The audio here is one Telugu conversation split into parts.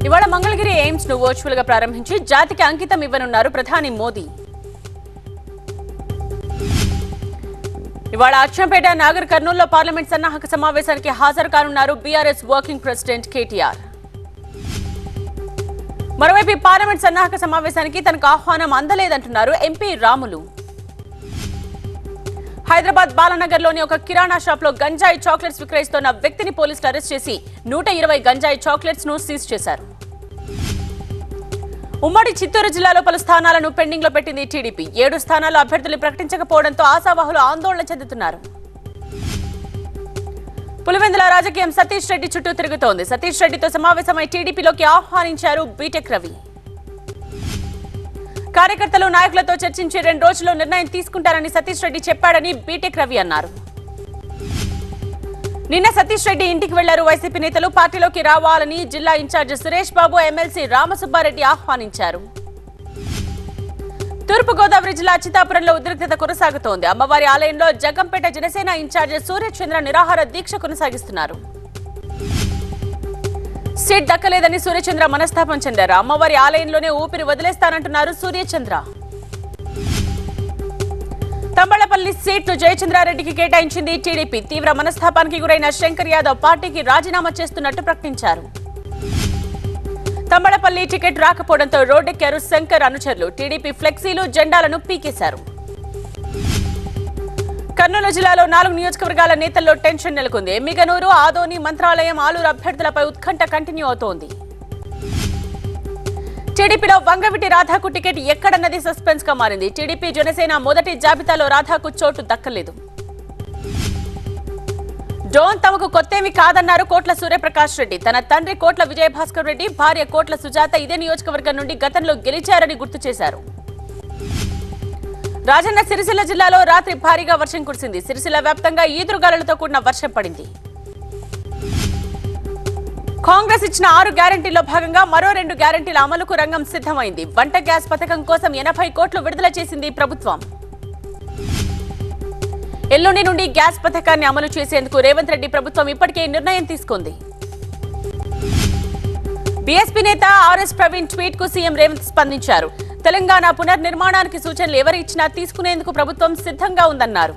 ఇవాళ మంగళగిరి ఎయిమ్స్ ను వర్చువల్ గా ప్రారంభించి జాతికి అంకితం ఇవ్వనున్నారు ప్రధాని మోదీ ఇవాళ అచ్చంపేట నాగర్ కర్నూలులో పార్లమెంట్ సన్నాహక సమావేశానికి హాజరు కానున్నారు బీఆర్ఎస్ వర్కింగ్ ప్రెసిడెంట్ కేటీఆర్ మరోవైపు ఈ పార్లమెంట్ సన్నాహక సమావేశానికి తనకు ఆహ్వానం అందలేదంటున్నారు ఎంపీ రాములు హైదరాబాద్ బాలనగర్లోని ఒక కిరాణా షాప్ లో గంజాయి చాక్లెట్స్ విక్రయిస్తున్న వ్యక్తిని పోలీసులు అరెస్ట్ చేసి నూట ఇరవై గంజాయి చాక్లెట్స్ ను సీజ్ చేశారు ఉమ్మడి చిత్తూరు జిల్లాలో పలు స్థానాలను పెండింగ్ లో పెట్టింది టీడీపీ ఏడు స్థానాల్లో అభ్యర్థులు ప్రకటించకపోవడంతో ఆశావాహులు ఆందోళన చెందుతున్నారు పులివెందుల రాజకీయం సతీష్ రెడ్డి చుట్టూ తిరుగుతోంది సతీష్ రెడ్డితో సమావేశమై టీడీపీలోకి ఆహ్వానించారు బీటెక్ రవి కార్యకర్తలు నాయకులతో చర్చించి రెండు రోజుల్లో నిర్ణయం తీసుకుంటారని సతీష్ రెడ్డి చెప్పాడని బీటెక్ రవి అన్నారు నిన్న సతీష్ రెడ్డి ఇంటికి వెళ్లారు వైసీపీ నేతలు పార్టీలోకి రావాలని జిల్లా ఇన్ఛార్జ్ సురేష్ బాబు ఎమ్మెల్సీ రామసుబ్బారెడ్డి ఆహ్వానించారు తూర్పుగోదావరి జిల్లా చిత్తాపురంలో ఉద్రిక్తత కొనసాగుతోంది అమ్మవారి ఆలయంలో జగంపేట జనసేన ఇన్ఛార్జ్ సూర్యచంద్ర నిరాహార దీక్ష కొనసాగిస్తున్నారు సీట్ దక్కలేదని సూర్యచంద్ర మనస్తాపం చెందారు అమ్మవారి ఆలయంలోనే ఊపిరి వదిలేస్తానంటున్నారు సూర్యచంద్ర తంబళపల్లి సీట్ను జయచంద్రారెడ్డికి కేటాయించింది టీడీపీ తీవ్ర మనస్తాపానికి గురైన శంకర్ యాదవ్ పార్టీకి రాజీనామా చేస్తున్నట్టు ప్రకటించారు తంబళపల్లి టికెట్ రాకపోవడంతో రోడ్డెక్కారు శంకర్ అనుచరులు టీడీపీ ఫ్లెక్సీలు జెండాలను పీకేశారు కర్నూలు జిల్లాలో నాలుగు నియోజకవర్గాల నేతల్లో టెన్షన్ నెలకొంది ఎమ్మిగనూరు ఆదోని మంత్రాలయం ఆలూరు అభ్యర్థులపై ఉత్కంఠ కంటిన్యూ అవుతోంది టీడీపీలో వంగవిటి రాధాకు టికెట్ ఎక్కడన్నది సస్పెన్స్ గా మారింది టీడీపీ జనసేన మొదటి జాబితాలో రాధాకు చోటు దక్కలేదు డోన్ తమకు కొత్తేమి కాదన్నారు కోట్ల సూర్యప్రకాష్ రెడ్డి తన తండ్రి కోట్ల విజయభాస్కర్ రెడ్డి భార్య కోట్ల సుజాత ఇదే నియోజకవర్గం నుండి గతంలో గెలిచారని గుర్తు చేశారు రాజన్న సిరిసిల్ల జిల్లాలో రాత్రి భారీగా వర్షం కురిసింది సిరిసిల్ల వ్యాప్తంగా ఈదురుగాలులతో కూడిన వర్షం పడింది కాంగ్రెస్ ఇచ్చిన ఆరు గ్యారంటీల్లో భాగంగా మరో రెండు గ్యారంటీల అమలుకు రంగం సిద్ధమైంది వంట గ్యాస్ పథకం కోసం ఎనభై కోట్లు విడుదల చేసింది ప్రభుత్వం ఎల్లుండి నుండి గ్యాస్ పథకాన్ని అమలు చేసేందుకు రేవంత్ రెడ్డి ప్రభుత్వం ఇప్పటికే నిర్ణయం తీసుకుంది బీఎస్పీ నేత ఆర్ఎస్ ప్రవీణ్ ట్వీట్ కు సీఎం రేవంత్ స్పందించారు తెలంగాణ పునర్నిర్మాణానికి సూచనలు ఎవరు ఇచ్చినా తీసుకునేందుకు ప్రభుత్వం సిద్ధంగా ఉందన్నారు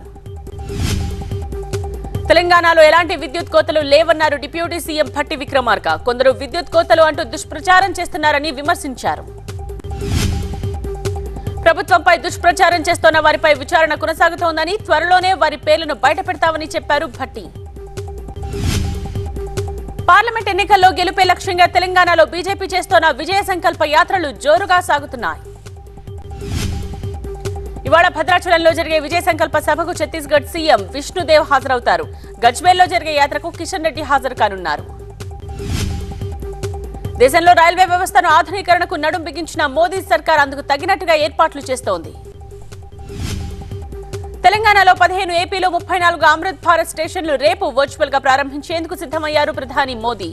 తెలంగాణలో ఎలాంటి విద్యుత్ కోతలు లేవన్నారు డిప్యూటీ సీఎం భట్టి విక్రమార్క కొందరు విద్యుత్ కోతలు అంటూ దుష్ప్రచారం చేస్తున్నారని విమర్శించారు ప్రభుత్వంపై దుష్ప్రచారం చేస్తున్న వారిపై విచారణ కొనసాగుతోందని త్వరలోనే వారి పేర్లను బయటపెడతామని చెప్పారు భట్టి పార్లమెంట్ ఎన్నికల్లో గెలుపే లక్ష్యంగా తెలంగాణలో బీజేపీ చేస్తోన్న విజయ సంకల్ప యాత్రలు జోరుగా సాగుతున్నాయి ఇవాళ భద్రాచలంలో జరిగే విజయ సంకల్ప సభకు ఛత్తీస్గఢ్ సీఎం విష్ణుదేవ్ హాజరవుతారు గజ్వేల్లో జరిగే యాత్రకు కిషన్ రెడ్డి హాజరు కానున్నారు దేశంలో రైల్వే వ్యవస్థను ఆధునీకరణకు నడుం బిగించిన మోదీ సర్కార్ అందుకు తగినట్టుగా ఏర్పాట్లు చేస్తోంది తెలంగాణలో పదిహేను ఏపీలో ముప్పై నాలుగు అమృత్ భారత్ స్టేషన్లు రేపు వర్చువల్ గా ప్రారంభించేందుకు సిద్ధమయ్యారు ప్రధాని మోదీ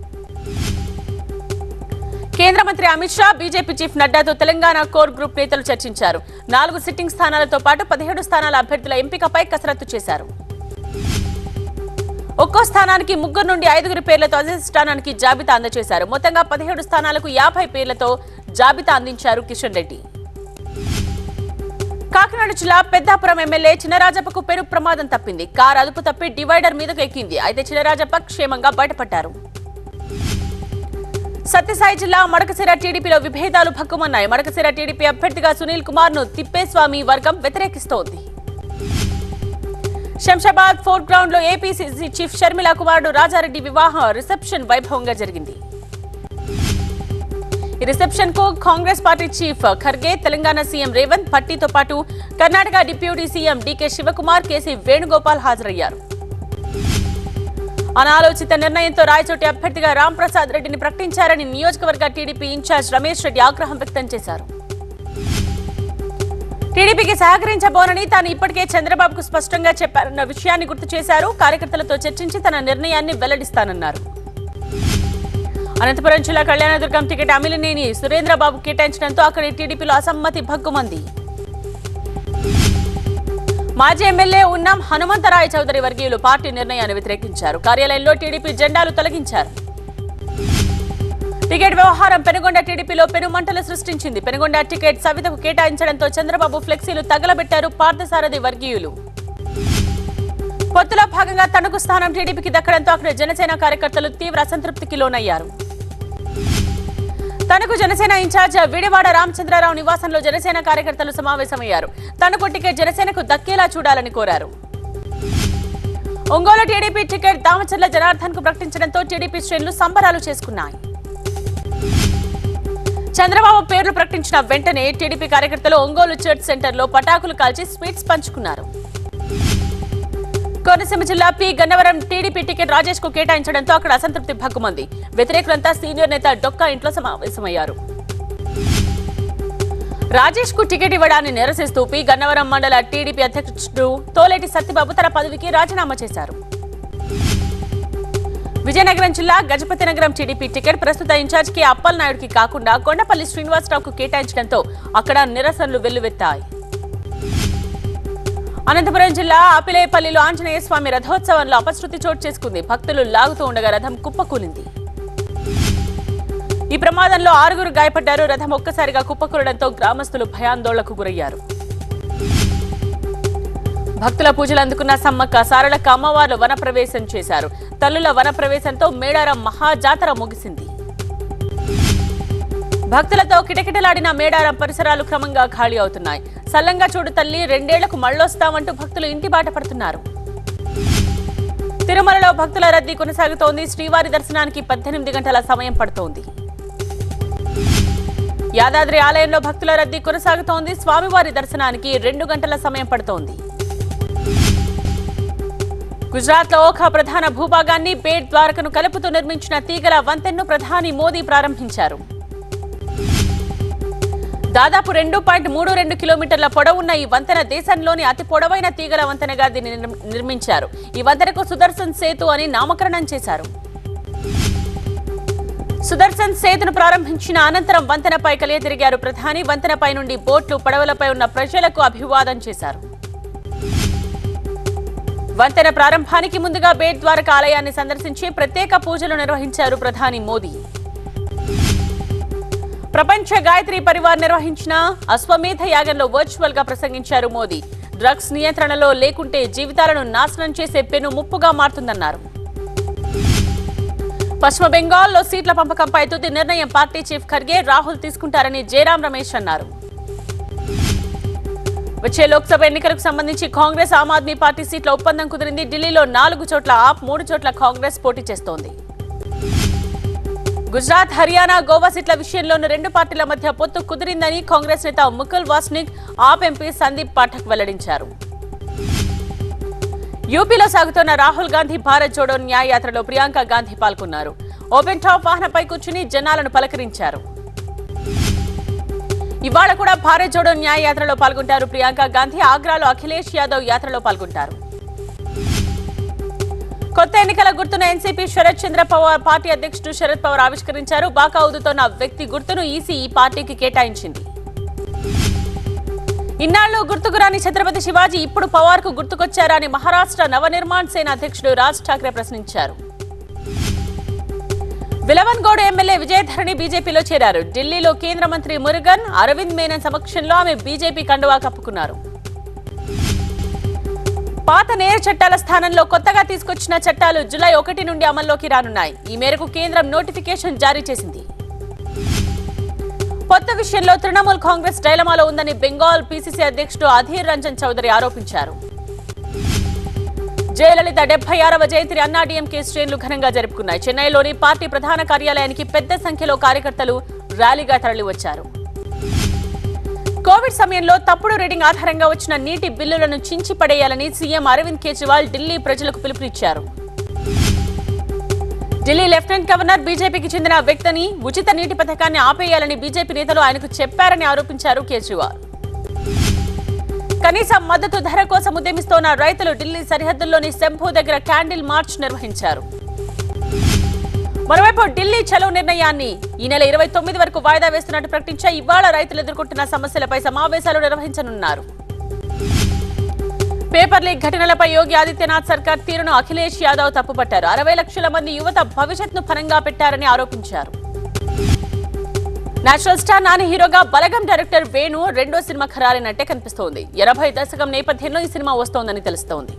కేంద్ర మంత్రి అమిత్ షా బీజేపీ చీఫ్ నడ్డాతో తెలంగాణ కోర్ గ్రూప్ నేతలు చర్చించారు నాలుగు సిట్టింగ్ స్థానాలతో పాటు పదిహేడు స్థానాల అభ్యర్థుల ఎంపికపై కసరత్తు చేశారు ఒక్కో స్థానానికి ముగ్గురు నుండి ఐదుగురు పేర్లతో అధిష్టానానికి జాబితా అందజేశారు మొత్తంగా పదిహేడు స్థానాలకు యాభై పేర్లతో జాబితా అందించారు కిషన్ రెడ్డి కాకినాడ జిల్లా పెద్దాపురం ఎమ్మెల్యే చినరాజప్పకు పెను ప్రమాదం తప్పింది కారు అదుపు తప్పి డివైడర్ మీదకు ఎక్కింది అయితే చినరాజప్ప క్షేమంగా బయటపడ్డారు సత్యసాయి జిల్లా మడకసిర టీడీపీలో విభేదాలు భగ్గుమన్నాయి మడకసిర టీడీపీ అభ్యర్థిగా సునీల్ కుమార్ ను తిప్పేస్వామి వర్గం వ్యతిరేకిస్తోంది శంషాబాద్ ఫోర్ట్ గ్రౌండ్ లో ఏపీసీసీ చీఫ్ షర్మిల కుమారుడు రాజారెడ్డి వివాహ రిసెప్షన్ వైభవంగా జరిగింది ఈ రిసెప్షన్ కు Congress party chief Kharge Telangana CM Revanth భట్టితో పాటు Karnataka deputy CM DK Shivakumar KC Venugopal హాజరయ్యారు అనాలోచిత నిర్ణయంతో రాయచోటి అభ్యర్థిగా రామ్ ప్రసాద్ రెడ్డిని ప్రకటించారని నియోజకవర్గ టీడీపీ ఇన్ఛార్జ్ రమేష్ రెడ్డి ఆగ్రహం వ్యక్తం చేశారు టీడీపీకి సహకరించబోనని తాను ఇప్పటికే చంద్రబాబుకు స్పష్టంగా చెప్పారన్న విషయాన్ని గుర్తు చేశారు కార్యకర్తలతో చర్చించి తన నిర్ణయాన్ని వెల్లడిస్తానన్నారు అనంతపురం జిల్లా కళ్యాణదుర్గం టికెట్ అమిలినేని సురేంద్రబాబు కేటాయించడంతో అక్కడి టీడీపీలో అసమ్మతి భగ్గుమంది మాజీ ఎమ్మెల్యే ఉన్నాం హనుమంతరాయ చౌదరి వర్గీయులు పార్టీ నిర్ణయాన్ని వ్యతిరేకించారు కార్యాలయంలో టీడీపీ జెండాలు తొలగించారు టికెట్ వ్యవహారం పెనుగొండ టీడీపీలో పెనుమంటలు సృష్టించింది పెనుగొండ టికెట్ సవితకు కేటాయించడంతో చంద్రబాబు ఫ్లెక్సీలు తగలబెట్టారు పార్థసారథి వర్గీయులు పొత్తులో భాగంగా తణుకు స్థానం టీడీపీకి దక్కడంతో అక్కడ జనసేన కార్యకర్తలు తీవ్ర అసంతృప్తికి లోనయ్యారు తణుకు జనసేన ఇన్ఛార్జ్ విడివాడ రామచంద్రరావు నివాసంలో జనసేన కార్యకర్తలు సమావేశమయ్యారు తణుకు టికెట్ జనసేనకు దక్కేలా చూడాలని కోరారు ఒంగోలు టీడీపీ టికెట్ దామచర్ల జనార్దన్ కు ప్రకటించడంతో టీడీపీ శ్రేణులు సంబరాలు చేసుకున్నాయి చంద్రబాబు పేర్లు ప్రకటించిన వెంటనే టీడీపీ కార్యకర్తలు ఒంగోలు చర్చ్ సెంటర్లో పటాకులు కాల్చి స్వీట్స్ పంచుకున్నారు కోనసీమ జిల్లా P Gannavaram TDP ticket Rajesh కు కేటాయించడంతో అక్కడ అసంతృప్తి భగ్గుమంది వ్యతిరేకులంతా సీనియర్ నేత డొక్కా ఇంట్లో సమావేశమయ్యారు రాజేష్ కు టికెట్ ఇవ్వడాన్ని నిరసిస్తూ పి గన్నవరం మండల టీడీపీ అధ్యక్షుడు తోలేటి సత్యబాబు తన పదవికి రాజీనామా చేశారు విజయనగరం జిల్లా గజపతి నగరం టీడీపీ టికెట్ ప్రస్తుత ఇన్ఛార్జ్ కె అప్పల్ నాయుడుకి కాకుండా కొండపల్లి శ్రీనివాసరావుకు కేటాయించడంతో అక్కడ నిరసనలు వెల్లువెత్తాయి అనంతపురం జిల్లా ఆపిలేపల్లిలో ఆంజనేయ స్వామి రథోత్సవంలో అపశృతి చోటు చేసుకుంది భక్తులు లాగుతూ ఉండగా రథం కుప్పకూలింది ఈ ప్రమాదంలో ఆరుగురు గాయపడ్డారు రథం ఒక్కసారిగా కుప్పకూలడంతో గ్రామస్తులు భయాందోళనకు గురయ్యారు భక్తుల పూజలు అందుకున్న సమ్మక్క సారళక్క అమ్మవార్లు వనప్రవేశం చేశారు తల్లుల వనప్రవేశంతో మేడారం మహాజాతర ముగిసింది భక్తులతో కిటకిటలాడిన మేడారం పరిసరాలు క్రమంగా ఖాళీ అవుతున్నాయి సల్లంగా చూడు తల్లి రెండేళ్లకు మళ్ళొస్తామంటూ భక్తులు ఇంటి బాట పడుతున్నారు తిరుమలలో భక్తుల రద్దీ కొనసాగుతోంది శ్రీవారి దర్శనానికి పద్దెనిమిది గంటల సమయం పడుతోంది యాదాద్రి ఆలయంలో భక్తుల రద్దీ కొనసాగుతోంది స్వామివారి దర్శనానికి రెండు గంటల సమయం పడుతోంది గుజరాత్ లో ఓఖా ప్రధాన భూభాగాన్ని బేట్ ద్వారకను కలుపుతూ నిర్మించిన తీగల వంతెన్ను ప్రధాని మోదీ ప్రారంభించారు దాదాపు రెండు పాయింట్ మూడు రెండు కిలోమీటర్ల పొడవున్న ఈ వంతెన దేశంలోని అతి పొడవైన తీగల వంతెనగా దీన్ని నిర్మ- నిర్మించారు ఈ వంతెనకు సుదర్శన్ సేతు అని నామకరణం చేశారు సుదర్శన్ సేతును ప్రారంభించిన అనంతరం వంతెనపై కలియ తిరిగారు ప్రధాని వంతెనపై నుండి బోట్లు పడవలపై ఉన్న ప్రజలకు అభివాదం చేశారు వంతెన ప్రారంభానికి ముందుగా బేట్ ద్వారక ఆలయాన్ని సందర్శించి ప్రత్యేక పూజలు నిర్వహించారు ప్రధాని మోదీ ప్రపంచ గాయత్రి పరివార్ నిర్వహించిన అశ్వమేధ యాగంలో వర్చువల్ గా ప్రసంగించారు మోదీ డ్రగ్స్ నియంత్రణలో లేకుంటే జీవితాలను నాశనం చేసే పెను ముప్పుగా మారుతుందన్నారు పశ్చిమ బెంగాల్లో సీట్ల పంపకంపై తుది నిర్ణయం పార్టీ చీఫ్ ఖర్గే రాహుల్ తీసుకుంటారని జయరాం రమేష్ అన్నారు వచ్చే లోక్సభ ఎన్నికలకు సంబంధించి కాంగ్రెస్ ఆమ్ ఆద్మీ పార్టీ సీట్ల ఒప్పందం కుదిరింది ఢిల్లీలో నాలుగు చోట్ల ఆప్ మూడు చోట్ల కాంగ్రెస్ పోటీ చేస్తోంది గుజరాత్ హర్యానా గోవా సీట్ల విషయంలోనూ రెండు పార్టీల మధ్య పొత్తు కుదిరిందని కాంగ్రెస్ నేత ముకుల్ వాస్నిక్ ఆప్ ఎంపీ సందీప్ పాఠక్ వెల్లడించారు యూపీలో సాగుతున్న రాహుల్ గాంధీ భారత్ జోడో న్యాయ యాత్రలో ప్రియాంక గాంధీ పాల్గొన్నారు ఓపెన్ టాప్ వాహనపై కూర్చుని జనాలను పలకరించారు ఇవాళ కూడా భారత్ జోడో న్యాయ యాత్రలో పాల్గొంటారు ప్రియాంక గాంధీ ఆగ్రాలో అఖిలేష్ యాదవ్ యాత్రలో పాల్గొంటారు కొత్త ఎన్నికల గుర్తును ఎన్సీపీ శరత్ చంద్ర పవార్ పార్టీ అధ్యక్షుడు శరద్ పవార్ ఆవిష్కరించారు బాకా ఊదుతోన్న వ్యక్తి గుర్తును ఈసీ ఈ పార్టీకి కేటాయించింది ఇన్నాళ్లు గుర్తుకు రాని ఛత్రపతి శివాజీ ఇప్పుడు పవార్ కు గుర్తుకొచ్చారా అని మహారాష్ట్ర నవనిర్మాణ్ సేన అధ్యక్షుడు రాజ్ ఠాక్రే ప్రశ్నించారు విలవన్గౌడ్ ఎమ్మెల్యే విజయధరణి బీజేపీలో చేరారు ఢిల్లీలో కేంద్ర మంత్రి మురుగన్ అరవింద్ మేనన్ సమక్షంలో ఆమె బీజేపీ కండువా కప్పుకున్నారు పాత నేర చట్టాల స్థానంలో కొత్తగా తీసుకొచ్చిన చట్టాలు జులై ఒకటి నుండి అమల్లోకి రానున్నాయి ఈ మేరకు కేంద్రం నోటిఫికేషన్ జారీ చేసింది కొత్త విషయంలో తృణమూల్ కాంగ్రెస్ డైలమాలో ఉందని బెంగాల్ పీసీసీ అధ్యక్షుడు అధీర్ రంజన్ చౌదరి ఆరోపించారు జయలలిత డెబ్బై ఆరవ జయంతిని అన్నా డీఎంకే శ్రేణులు ఘనంగా జరుపుకున్నాయి చెన్నైలోని పార్టీ ప్రధాన కార్యాలయానికి పెద్ద సంఖ్యలో కార్యకర్తలు ర్యాలీగా తరలివచ్చారు కోవిడ్ సమయంలో తప్పుడు రీడింగ్ ఆధారంగా వచ్చిన నీటి బిల్లులను చించి పడేయాలని సీఎం అరవింద్ కేజ్రీవాల్ ఢిల్లీ ప్రజలకు పిలుపునిచ్చారు ఢిల్లీ లెఫ్టినెంట్ గవర్నర్ బీజేపీకి చెందిన వ్యక్తిని ఉచిత నీటి పథకాన్ని ఆపేయాలని బీజేపీ నేతలు ఆయనకు చెప్పారని ఆరోపించారు కేజ్రీవాల్ కనీస మద్దతు ధర కోసం ఉద్యమిస్తోన్న రైతులు ఢిల్లీ సరిహద్దుల్లోని శంభు దగ్గర క్యాండిల్ మార్చ్ నిర్వహించారు మరోవైపు ఢిల్లీ చలో నిర్ణయాన్ని ఈ నెల ఇరవై తొమ్మిది వరకు వాయిదా వేస్తున్నట్టు ప్రకటించా ఇవాళ రైతులు ఎదుర్కొంటున్న సమస్యలపై సమావేశాలు నిర్వహించనున్నారు పేపర్ లీక్ ఘటనలపై యోగి ఆదిత్యనాథ్ సర్కార్ తీరును అఖిలేష్ యాదవ్ తప్పుపట్టారు అరవై లక్షల మంది యువత భవిష్యత్ను ఫలంగా పెట్టారని ఆరోపించారు నేషనల్ స్టార్ నాని హీరోగా బలగం డైరెక్టర్ వేణు రెండో సినిమా ఖరారైనట్టే కనిపిస్తోంది ఎనభై దశకం నేపథ్యంలో ఈ సినిమా వస్తోందని తెలుస్తోంది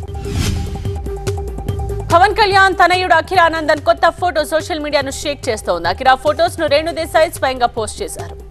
పవన్ కళ్యాణ్ తనయుడు అఖిరానందన్ కొత్త ఫోటో సోషల్ మీడియాను షేక్ చేస్తోంది అఖిరా ఫోటోస్ ను రేణు దేశాయ్ స్వయంగా పోస్ట్ చేశారు